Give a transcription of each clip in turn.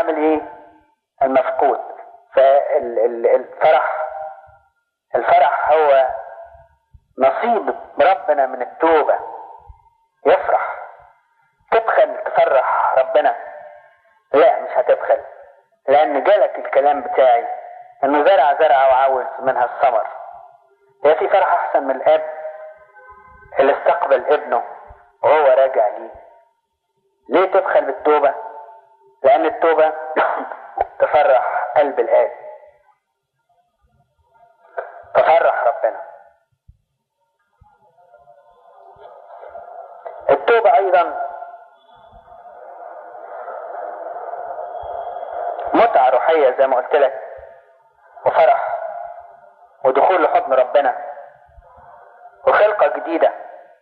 تعمل ايه المفقود فالفرح الفرح هو نصيب ربنا من التوبة يفرح تبخل تفرح ربنا لا مش هتبخل لان جالك الكلام بتاعي انه زرع زرع وعاوز منها الثمر هي في فرح احسن من الاب اللي استقبل ابنه وهو راجع ليه ليه تبخل بالتوبة لان التوبة تفرح قلب الاب تفرح ربنا التوبة ايضا متعة روحية زي ما قلت لك وفرح ودخول لحضن ربنا وخلقة جديدة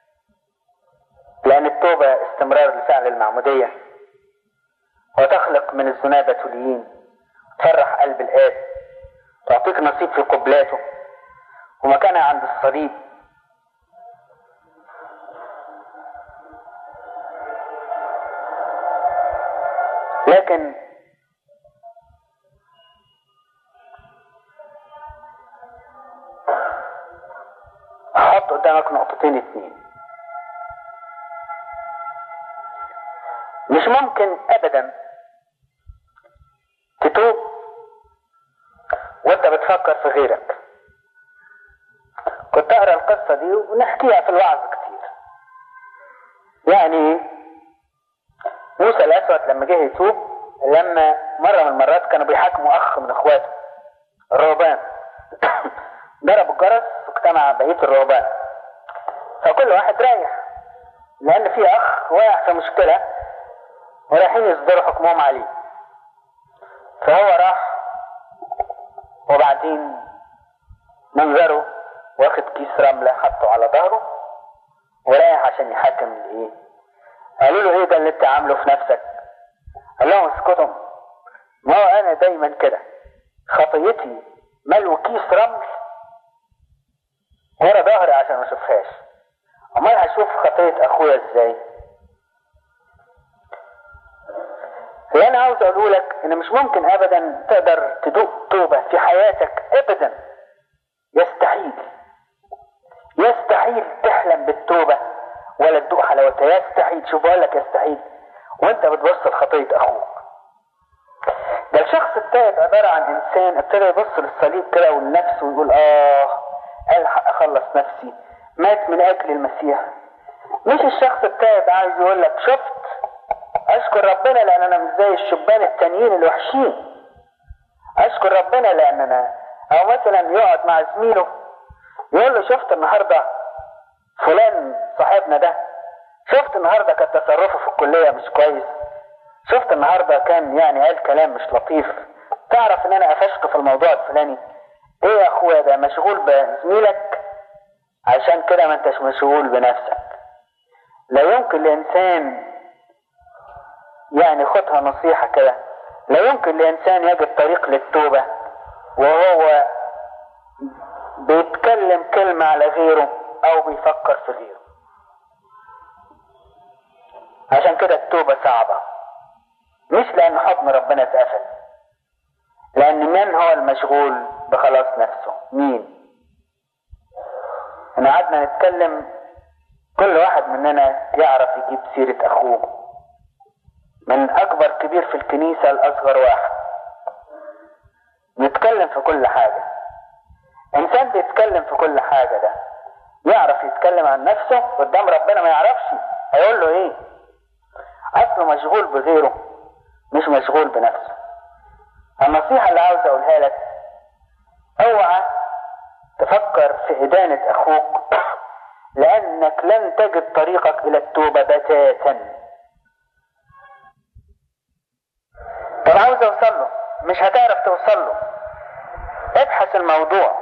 لأن التوبة استمرار لفعل المعمودية وتخلق من الذنابة توليين تفرح قلب الآب تعطيك نصيب في قبلاته ومكانها عند الصليب لكن هحط قدامك نقطتين اتنين مش ممكن ابدا تتوب وانت بتفكر في غيرك كنت اقرا القصة دي ونحكيها في الوعظ كتير يعني موسى الاسود لما جه يتوب لما مرة من المرات كانوا بيحاكموا اخ من اخواته الرهبان ضرب الجرس واجتمع بقية الرهبان فكل واحد رايح لان في اخ واقع في مشكلة ورايحين يصدروا حكمهم عليه فهو راح وبعدين منظره واخد كيس رملة حطه على ظهره ورايح عشان يحاكم الايه قالوا له ايه ده اللي انت عامله في نفسك قال لهم اسكتوا ما هو انا دايما كده خطيتي ملو كيس رمل ورا ظهري عشان ما اشوفهاش امال هشوف خطية اخويا ازاي اللي انا عاوز اقوله لك ان مش ممكن ابدا تقدر تدوق توبة في حياتك ابدا يستحيل يستحيل تحلم بالتوبة ولا تدوق حلاوتها يستحيل شوف بقول لك يستحيل وانت بتبص لخطية اخوك ده الشخص التائب عبارة عن انسان ابتدى يبص للصليب كده ولنفسه ويقول اه الحق اخلص نفسي مات من اجل المسيح مش الشخص التائب عايز يقول لك شفت اشكر ربنا لان انا مش زي الشبان التانيين الوحشين اشكر ربنا لان انا او مثلا يقعد مع زميله يقول له شفت النهارده فلان صاحبنا ده شفت النهارده كان تصرفه في الكليه مش كويس شفت النهارده كان يعني قال كلام مش لطيف تعرف ان انا قفشته في الموضوع الفلاني ايه يا اخويا ده مشغول بزميلك عشان كده ما انتش مشغول بنفسك لا يمكن لانسان يعني خدها نصيحة كده لا يمكن لإنسان يجد طريق للتوبة وهو بيتكلم كلمة على غيره أو بيفكر في غيره عشان كده التوبة صعبة مش لأن حكم ربنا اتقفل لأن من هو المشغول بخلاص نفسه مين احنا قعدنا نتكلم كل واحد مننا يعرف يجيب سيرة أخوه من أكبر كبير في الكنيسة لأصغر واحد نتكلم في كل حاجة إنسان بيتكلم في كل حاجة ده يعرف يتكلم عن نفسه قدام ربنا ما يعرفش هيقول له إيه أصله مشغول بغيره مش مشغول بنفسه النصيحة اللي عاوز أقولها لك اوعى تفكر في إدانة أخوك لأنك لن تجد طريقك إلى التوبة بتاتا طب عاوز اوصل له مش هتعرف توصل له ابحث الموضوع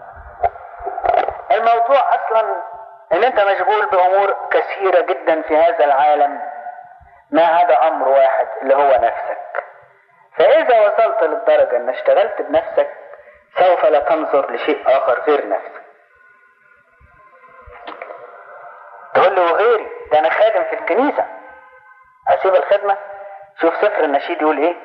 الموضوع اصلا ان انت مشغول بامور كثيره جدا في هذا العالم ما عدا امر واحد اللي هو نفسك فاذا وصلت للدرجه ان اشتغلت بنفسك سوف لا تنظر لشيء اخر غير نفسك تقول له غيري ده انا خادم في الكنيسه اسيب الخدمه شوف سفر النشيد يقول ايه